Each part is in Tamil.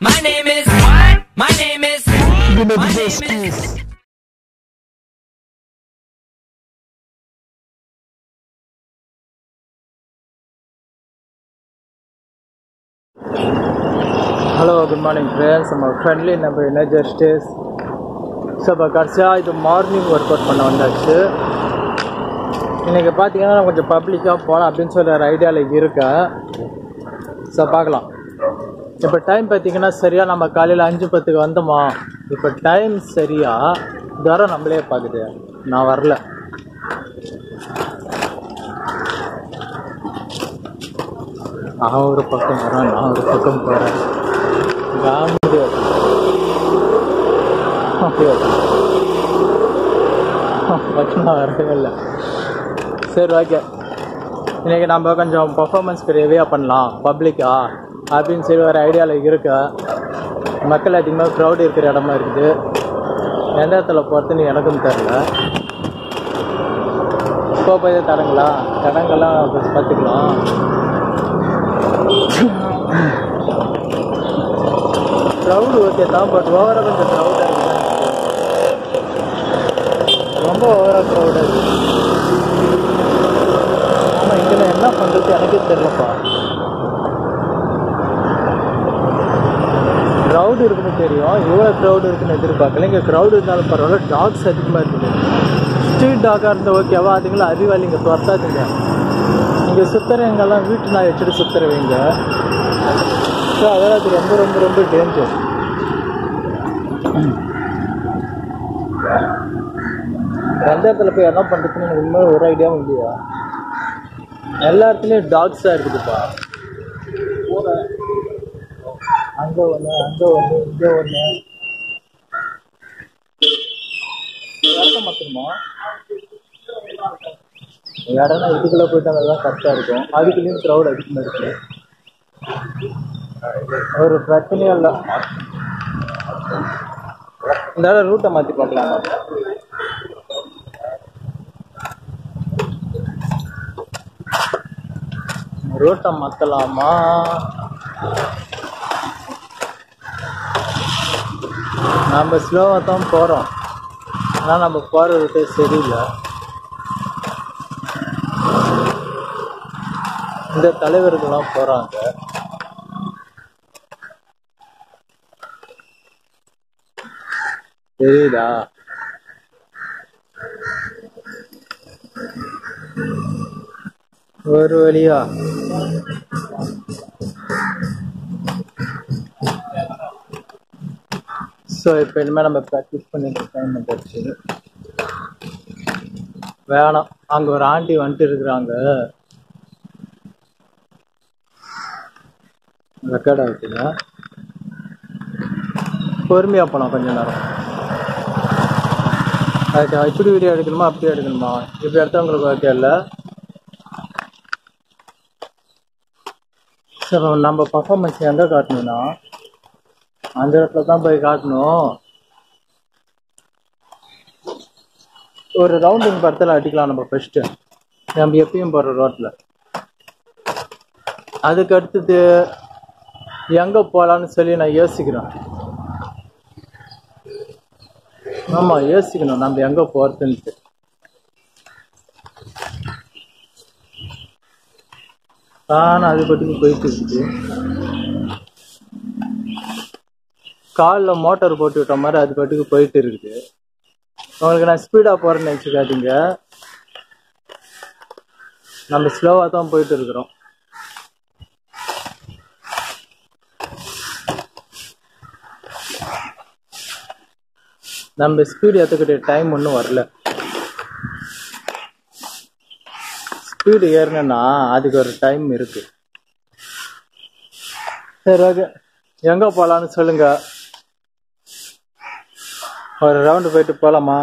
My name is what? My name is. You know My the name best is. keys. Hello good morning friends நம்ம ஃப்ரெண்ட்லி நம்ம எனர்ஜர் ஸ்டேஸ் ஸோ இப்போ கடைசியாக இது மார்னிங் ஒர்க் அவுட் பண்ண வந்தாச்சு இன்றைக்கி பார்த்தீங்கன்னா நான் கொஞ்சம் பப்ளிக்காக போகலாம் அப்படின்னு சொல்லி ஒரு ஐடியாவில் இருக்கேன் ஸோ பார்க்கலாம் இப்போ டைம் பார்த்தீங்கன்னா சரியாக நம்ம காலையில் அஞ்சு பத்துக்கு வந்தோமா இப்போ டைம் சரியா தரம் நம்மளே பார்க்குது நான் வரல அவன் ஒரு பக்கம் வரான் நான் ஒரு பக்கம் போகிறேன் லட்சணம் வரவே இல்லை சரி ஓகே இன்றைக்கி நம்ம கொஞ்சம் பர்ஃபார்மன்ஸ்க்கு ரெவியாக பண்ணலாம் பப்ளிக்கா அப்படின்னு சொல்லி ஒரு ஐடியாவில் இருக்கு மக்கள் அதிகமாக க்ரௌட் இருக்கிற இடமா இருக்குது எந்த இடத்துல போகிறதுன்னு எனக்கும் தெரில இப்போ போய் தடங்களா தடங்கள்லாம் பார்த்துக்கலாம் க்ரௌடு ஓகே தான் பட் ஓவராக கொஞ்சம் க்ரௌடாக இருக்குது ரொம்ப ஓவராக க்ரௌடாக இருக்குது ஆமாம் இங்கே நான் என்ன பண்ணுறது எனக்கே தெரியலப்பா க்ரௌடு இருக்குன்னு தெரியும் இவ்வளோ க்ரௌடு இருக்குன்னு எதிர்பார்க்கல இங்கே க்ரௌடு இருந்தாலும் பரவாயில்ல டாக்ஸ் அதிகமாக இருக்குது ஸ்ட்ரீட் டாக்காக இருந்தால் ஓகேவா அதுங்களும் அறிவாளி இங்கே துரத்தாதுங்க இங்கே சுற்றுறவங்கெல்லாம் வீட்டு நாய் வச்சுட்டு சுற்றுறவங்க ஸோ அதெல்லாம் அது ரொம்ப ரொம்ப ரொம்ப டேஞ்சர் எந்த இடத்துல போய் என்ன பண்ணுறதுன்னு எனக்கு உண்மை ஒரு ஐடியாவும் இல்லையா எல்லா இடத்துலையும் டாக்ஸாக இருக்குதுப்பா அங்கே ஒன்று அங்கே ஒன்று இங்கே ஒன்று இடத்த மாற்றணுமா இடம்னா இதுக்குள்ளே போயிட்டாங்க தான் கரெக்டாக இருக்கும் அதுக்குள்ளேயும் க்ரௌட் அதிகமாக இருக்குது ஒரு பிரச்சனையும் இல்லை இந்த இடம் ரூட்டை மாற்றி பார்க்கலாமா ரூட்டை மாற்றலாமா நம்ம ஸ்லோவாக தான் போகிறோம் ஆனால் நம்ம போகிற ரூட்டே சரியில்லை இந்த தலைவர்கள்லாம் போகிறாங்க தெரியுதா ஒரு வழியா ஸோ இப்போ இனிமேல் நம்ம ப்ராக்டிஸ் பண்ணிட்டு டைம் வந்துடுச்சு வேணாம் அங்கே ஒரு ஆண்டி வந்துட்டு இருக்கிறாங்க ரெக்கார்ட் ஆகுதுங்க பொறுமையாக போகலாம் கொஞ்ச நேரம் அதுக்கு இப்படி வீடியோ எடுக்கணுமா அப்படி எடுக்கணுமா இப்படி எடுத்தா உங்களுக்கு ஓகே இல்லை சரி நம்ம பர்ஃபார்மன்ஸ் எங்கே காட்டணும்னா அந்த இடத்துல தான் போய் காட்டணும் ஒரு ரவுண்டிங் படத்தில் அடிக்கலாம் நம்ம ஃபஸ்ட்டு நம்ம எப்பயும் போகிற ரோட்டில் அதுக்கு அடுத்தது எங்கே போகலான்னு சொல்லி நான் யோசிக்கிறேன் ஆமாம் யோசிக்கணும் நம்ம எங்கே போகிறதுன்ட்டு தானே அது பட்டுக்கு போயிட்டு இருக்குது காலில் மோட்டார் போட்டு விட்ட மாதிரி அது பாட்டுக்கு போயிட்டு இருக்குது உங்களுக்கு நான் ஸ்பீடாக போகிறேன்னு நினச்சிக்காதீங்க நம்ம ஸ்லோவாக தான் போயிட்டு இருக்கிறோம் நம்ம ஸ்பீடு ஏற்றக்கூடிய டைம் ஒன்றும் வரல ஸ்பீடு ஏறணும்னா அதுக்கு ஒரு டைம் இருக்கு சரி ஓகே எங்கே போகலான்னு சொல்லுங்க ஒரு ரவுண்டு போயிட்டு போகலாமா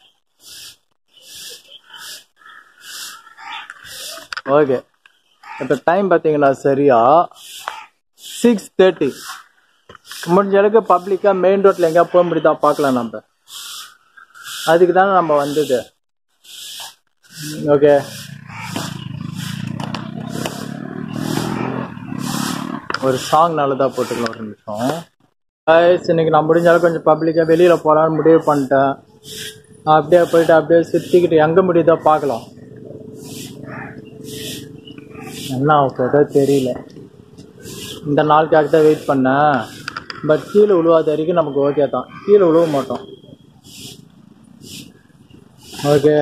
ஓகே இப்போ டைம் பார்த்தீங்கன்னா சரியா சிக்ஸ் தேர்ட்டி முடிஞ்ச அளவுக்கு பப்ளிக்காக மெயின் ரோட்டில் எங்கேயா போக முடியுதா பார்க்கலாம் நம்ம அதுக்கு தானே நம்ம வந்தது ஓகே ஒரு சாங் நல்லதாக போட்டுக்கலாம் ஒரு நிமிஷம் guys, இன்னைக்கு நான் முடிஞ்சாலும் கொஞ்சம் பப்ளிக்காக வெளியில் போகலான்னு முடிவு பண்ணிட்டேன் அப்படியே போயிட்டு அப்படியே சுற்றிக்கிட்டு எங்கே முடியுதோ பார்க்கலாம் என்ன ஆகுதோ தெரியல இந்த நாளுக்காக தான் வெயிட் பண்ணேன் பட் கீழே விழுவாத வரைக்கும் நமக்கு ஓகே தான் கீழே விழுவ மாட்டோம் ஓகே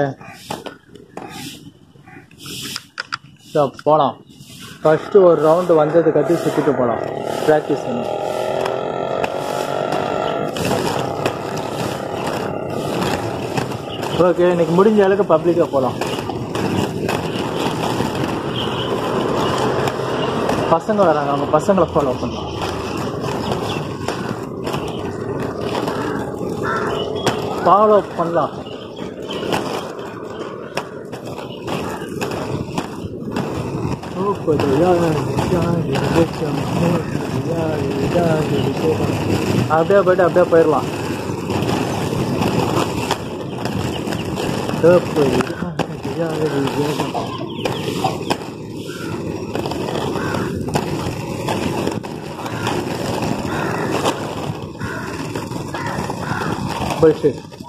ஸோ போகலாம் ஃபஸ்ட்டு ஒரு ரவுண்டு வந்தது கட்டி சுற்றிட்டு போகலாம் ப்ராக்டிஸ் பண்ணி ஓகே இன்னைக்கு முடிஞ்ச அளவுக்கு பப்ளிக்காக போகலாம் பசங்க வராங்க அவங்க பசங்களை ஃபாலோ பண்ணலாம் ஃபாலோ பண்ணலாம் அப்படியே போயிட்டு அப்படியே போயிடலாம் போயிட்டு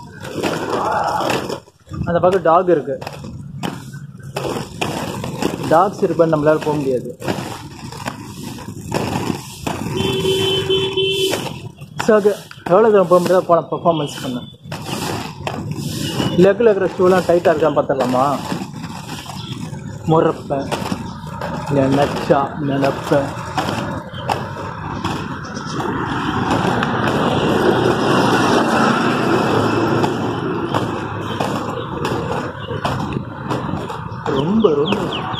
அந்த பக்கம் டாக் இருக்கு டாக்ஸ் இருப்பேன் நம்மளால போக முடியாது ஸோ அது எவ்வளோ தூரம் போக முடியாத போன பர்ஃபார்மன்ஸ் பண்ணேன் லெக்கில் இருக்கிற ஷூலாம் டைட்டாக இருக்கான்னு பார்த்துடலாமா முறப்பேன் நினச்சா நினப்பேன் ரொம்ப ரொம்ப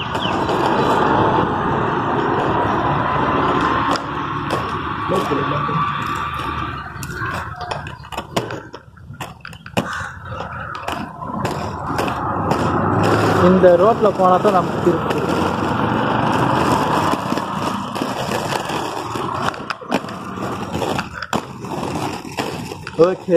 இந்த ரோட்ல போனா தான் நமக்கு திருப்தி ஓகே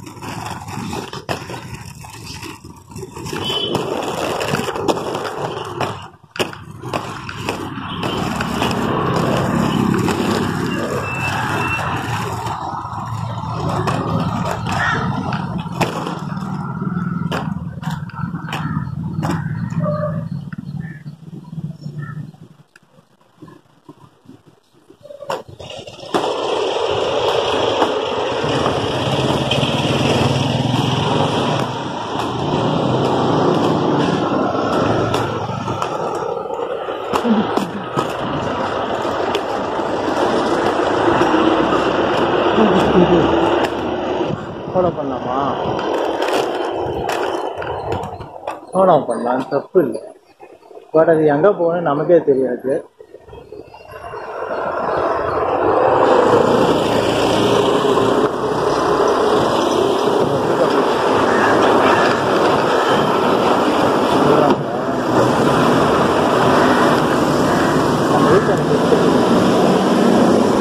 ஃபாலோ பண்ணலாமா ஃபாலோ பண்ணலாம் தப்பு இல்லை பட் அது எங்கே போகணும்னு நமக்கே தெரியாது நம்ம வீட்டில் எனக்கு தெரியும்.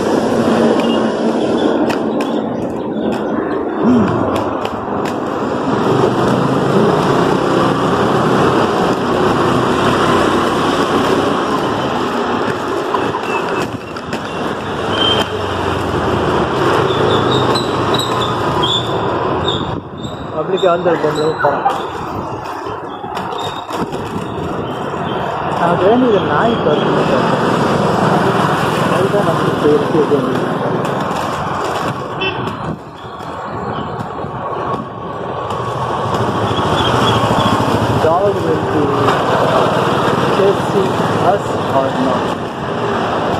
பப்ளிக் வந்து போகணும் நான் வேண்டியது நாய் கருத்து அதுதான் நமக்கு பேசி வேண்டியது dog will be chasing us or not.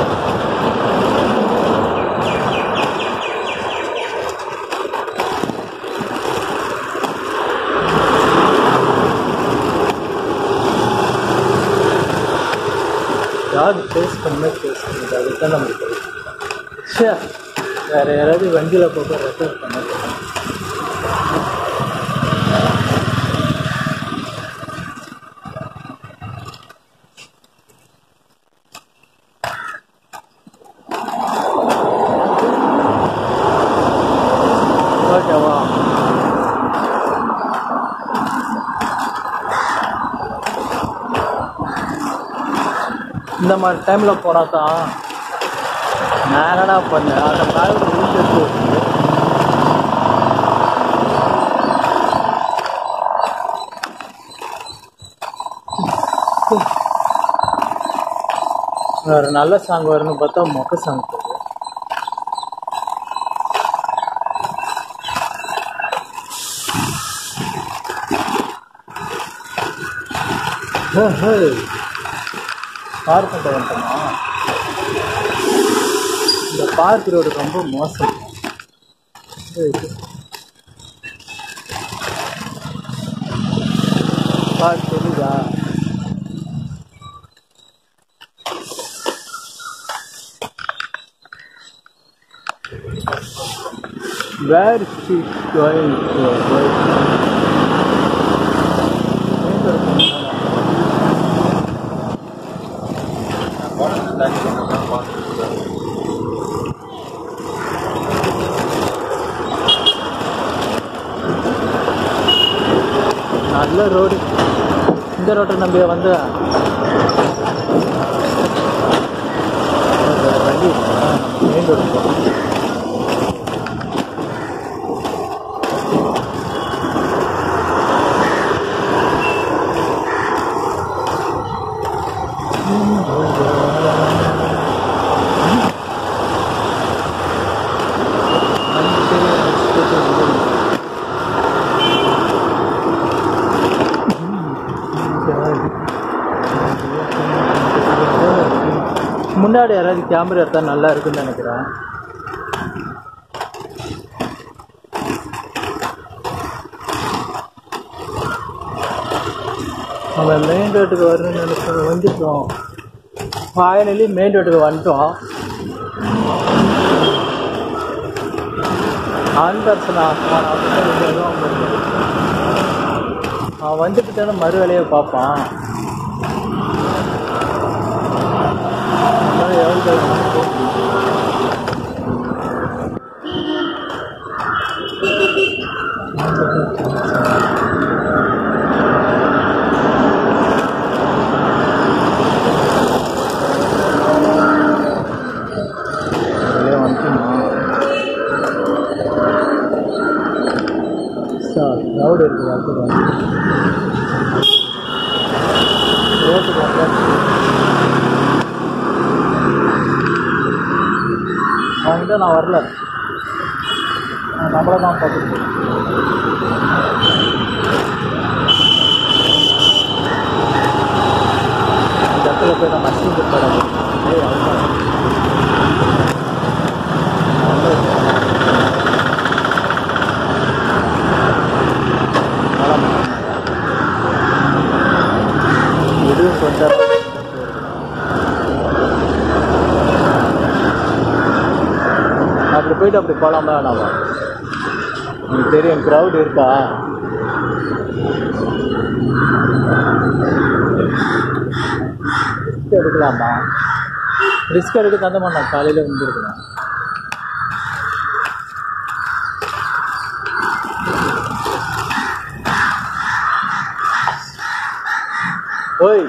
Dog face பண்ண ஃபேஸ் பண்ணுது அதுதான் நமக்கு சே வேற யாராவது வண்டியில் போக ரெக்கார்ட் பண்ண ஓகேவா இந்த மாதிரி டைமில் போனால் தான் நான் என்னடா பண்ணேன் அந்த கால் விழுந்துட்டு வேற நல்ல சாங் வரும்னு பார்த்தா மொக்க சாங் போகுது பார்க் கிட்ட வந்துட்டோமா இந்த பார்க் ரோடு ரொம்ப மோசம் பார்க் தெரியுதா Where is she going to? நல்ல ரோடு இந்த ரோட்டை நம்பி வந்து வண்டி மெயின் ரோடு போகணும் முன்னாடி யாராவது கேமரா எடுத்தா நல்லா இருக்குன்னு நினைக்கிறேன் நம்ம மெயின் ரோட்டுக்கு வரணும்னு நினைச்சோம் வந்துட்டோம் ஃபைனலி மெயின் ரோட்டுக்கு வந்துட்டோம் ஆண் பர்சனா அவன் வந்துட்டு மறு வேலையை பார்ப்பான் அதனால எவ்வளோ தூரம் போக முடியும்? வெளியே வந்துட்டுமா சார் க்ரௌட் இருக்குது அதுக்கு வந்து ரோட்டுக்கு வந்தாச்சு அவன்கிட்ட நான் வரல நான் நம்மளை தான் பார்த்துட்டு இந்த இடத்துல போய் நான் மசிந்து படம் ஏய் அதுதான் எதுவும் சொந்த அப்படி போயிட்டு அப்படி போகலாமா வேணாமா எனக்கு தெரியும் க்ரௌட் இருக்கா ரிஸ்க் எடுக்கலாமா ரிஸ்க் எடுக்க தந்தமா நான் காலையில் வந்துருக்கலாம் ஓய்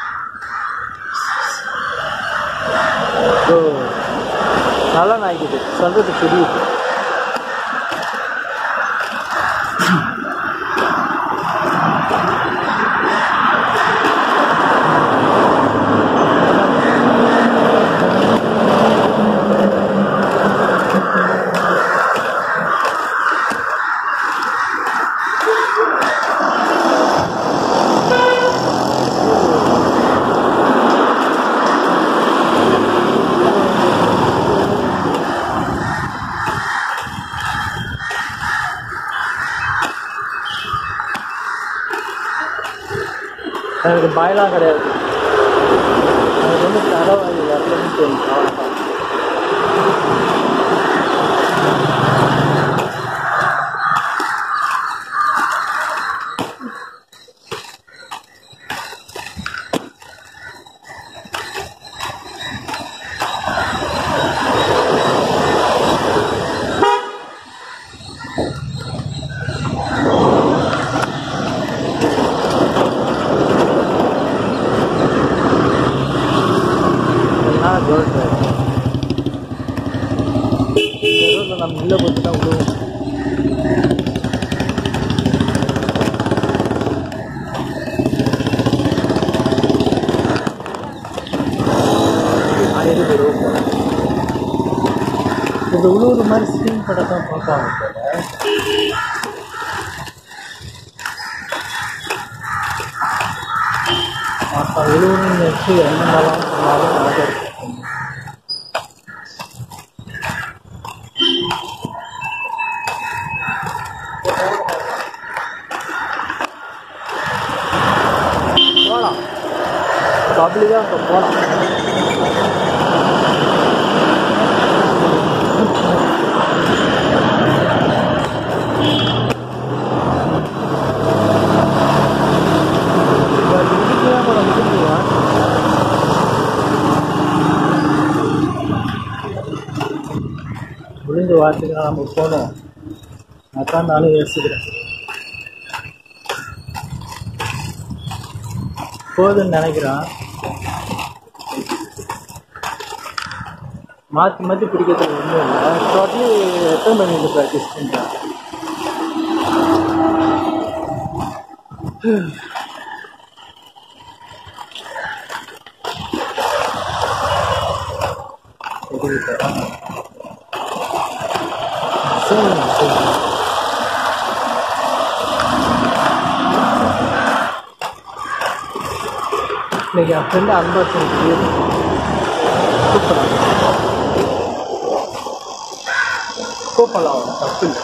ஓ நல்லா நாய்க்குது சொல்றது புரியுது எனக்கு பயம்லாம் கிடையாது எனக்கு வந்து தலைவாதி வரலன்னு தெரியும் அவ்வளோதான் நான் சொல்கிறேன் நம்ம உள்ளே போட்டு தான் விடுவோம் ஆயிரம் பேர் போகிறோம் இது உள்ளூர் மாதிரி ஸ்க்ரீன் படம் தான் பார்ப்பாங்க போல அப்போ உள்ளூர்னு வச்சு என்னென்னலாம் சொன்னாலும் நடக்கும் போகலாம் பப்ளிக்காக இப்போ போகலாம் இதுக்கெல்லாம் கூட முடிஞ்சுவா முடிஞ்ச வாரத்துக்கு நம்ம போகணும் அதான் நானும் யோசிக்கிறேன் போதுன்னு நினைக்கிறேன் மாற்றி மாற்றி பிடிக்கிறதுக்கு ஒன்றும் இல்லை டோட்டலி எத்தனை மணிக்கு ப்ராக்டிஸ் பண்ணுறேன் சொல்லுங்க சொல்லுங்க இன்னைக்கு என் ஃப்ரெண்டு அன்பாக்சிங் கூப்பிட்றாங்க கூப்பிடலாம் தப்பு இல்லை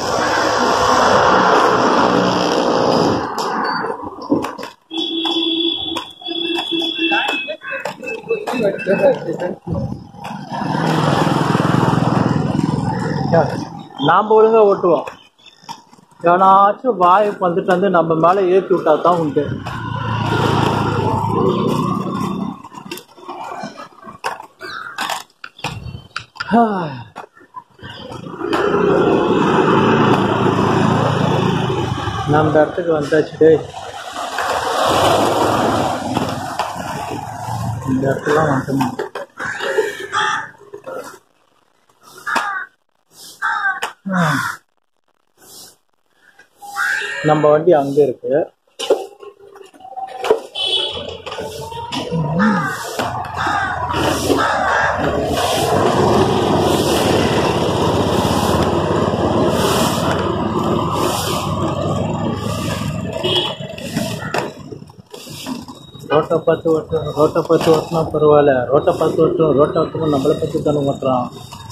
நாம் ஒழுங்கா ஓட்டுவோம் எவனாச்சும் வாய் வந்துட்டு வந்து நம்ம மேலே ஏற்றி விட்டா தான் உண்டு நம்ம இடத்துக்கு வந்தாச்சு டேய் இந்த இடத்துலாம் வந்துட்டோம் நம்ம வண்டி அங்கே இருக்கு ரோட்டை பார்த்து ஓட்டுறோம் ரோட்டை பார்த்து ஓட்டினா பரவாயில்ல ரோட்டை பார்த்து ஓட்டுறோம் ரோட்டை ஓட்டுறோம் நம்மளை பற்றி தானே ஓட்டுறான்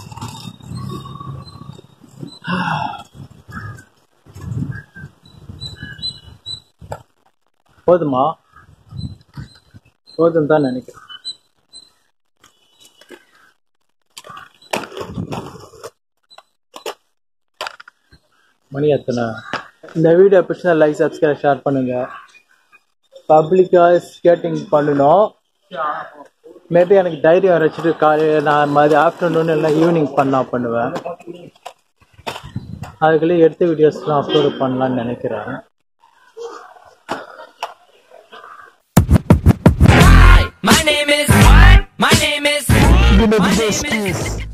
போதுமா போதும் தான் நினைக்கிறேன் மணி எத்தனை இந்த வீடியோ பிடிச்சா லைக் சப்ஸ்கிரைப் ஷேர் பண்ணுங்க பப்ளிக்காக ஸ்கேட்டிங் பண்ணணும் மேபி எனக்கு தைரியம் வச்சுட்டு காலையில் நான் மாதிரி ஆஃப்டர்நூன் இல்லை ஈவினிங் பண்ணா பண்ணுவேன் அதுக்குள்ளே எடுத்த வீடியோஸ்லாம் அப்லோட் பண்ணலான்னு நினைக்கிறேன் Hi, my name is what? My name is. My name is.